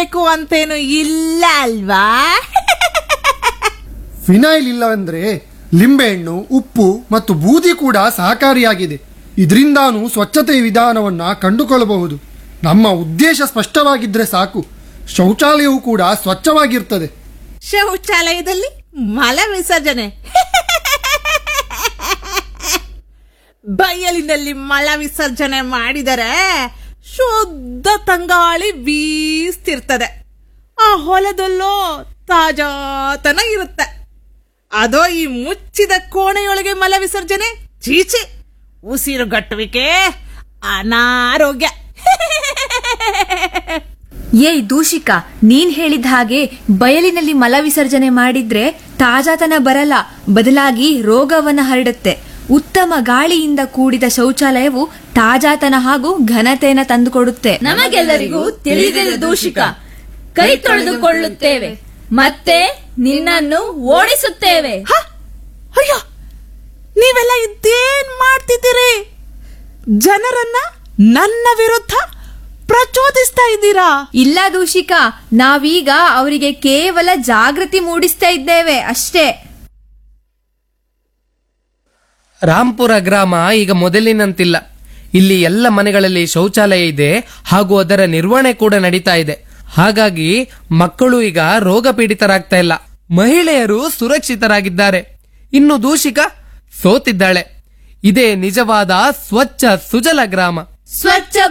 ಬೇಕು ಅಂತೇನು ಇಲ್ಲ ಅಲ್ವಾ ಫಿನೈಲ್ ಇಲ್ಲವೆಂದ್ರೆ ಲಿಂಬೆಹಣ್ಣು ಉಪ್ಪು ಮತ್ತು ಬೂದಿ ಕೂಡ ಸಹಕಾರಿಯಾಗಿದೆ ಇದರಿಂದಾನು ಸ್ವಚ್ಛತೆ ವಿಧಾನವನ್ನ ಕಂಡುಕೊಳ್ಳಬಹುದು ನಮ್ಮ ಉದ್ದೇಶ ಸ್ಪಷ್ಟವಾಗಿದ್ರೆ ಸಾಕು ಶೌಚಾಲಯವು ಕೂಡ ಸ್ವಚ್ಛವಾಗಿರ್ತದೆ ಶೌಚಾಲಯದಲ್ಲಿ ಮಲ ವಿಸರ್ಜನೆ ಬಯಲಿನಲ್ಲಿ ಮಲ ವಿಸರ್ಜನೆ ಮಾಡಿದರೆ ಶುದ್ಧ ತಂಗಾಳಿ ಬೀಸ್ತಿರ್ತದೆ ಆ ಹೊಲದಲ್ಲೋ ತಾಜಾತನ ಇರುತ್ತೆ ಅದೋ ಈ ಮುಚ್ಚಿದ ಕೋಣೆಯೊಳಗೆ ಮಲ ವಿಸರ್ಜನೆ ಚೀಚಿ ಉಸಿರುಗಟ್ಟುವಿಕೆ ಅನಾರೋಗ್ಯ ಏಯ್ ದೂಷಿಕ ನೀನ್ ಹೇಳಿದ ಹಾಗೆ ಬಯಲಿನಲ್ಲಿ ಮಲ ವಿಸರ್ಜನೆ ಮಾಡಿದ್ರೆ ತಾಜಾತನ ಬರಲ್ಲ ಬದಲಾಗಿ ರೋಗವನ್ನ ಹರಡುತ್ತೆ ಉತ್ತಮ ಗಾಳಿಯಿಂದ ಕೂಡಿದ ಶೌಚಾಲಯವು ತಾಜಾತನ ಹಾಗೂ ಘನತೆಯನ್ನ ತಂದುಕೊಡುತ್ತೆ ನಮಗೆಲ್ಲರಿಗೂ ತಿಳಿದಿದೆ ದೂಷಿಕ ಕೈ ತೊಳೆದುಕೊಳ್ಳುತ್ತೇವೆ ಮತ್ತೆ ನಿನ್ನನ್ನು ಓಡಿಸುತ್ತೇವೆ ಹ? ಅಯ್ಯೋ ನೀವೆಲ್ಲ ಇದೇನ್ ಮಾಡ್ತಿದ್ದೀರಿ ಜನರನ್ನ ನನ್ನ ವಿರುದ್ಧ ಪ್ರಚೋದಿಸ್ತಾ ಇದ್ದೀರಾ ಇಲ್ಲ ದೂಷಿಕ ನಾವೀಗ ಅವರಿಗೆ ಕೇವಲ ಜಾಗೃತಿ ಮೂಡಿಸ್ತಾ ಇದ್ದೇವೆ ಅಷ್ಟೇ ರಾಂಪುರ ಗ್ರಾಮ ಈಗ ಮೊದಲಿನಂತಿಲ್ಲ ಇಲ್ಲಿ ಎಲ್ಲ ಮನೆಗಳಲ್ಲಿ ಶೌಚಾಲಯ ಇದೆ ಹಾಗೂ ಅದರ ನಿರ್ವಹಣೆ ಕೂಡ ನಡೀತಾ ಇದೆ ಹಾಗಾಗಿ ಮಕ್ಕಳು ಈಗ ರೋಗ ಪೀಡಿತರಾಗ್ತಾ ಇಲ್ಲ ಮಹಿಳೆಯರು ಸುರಕ್ಷಿತರಾಗಿದ್ದಾರೆ ಇನ್ನು ದೂಷಿಕ ಸೋತಿದ್ದಾಳೆ ಇದೇ ನಿಜವಾದ ಸ್ವಚ್ಛ ಸುಜಲ ಗ್ರಾಮ ಸ್ವಚ್ಛ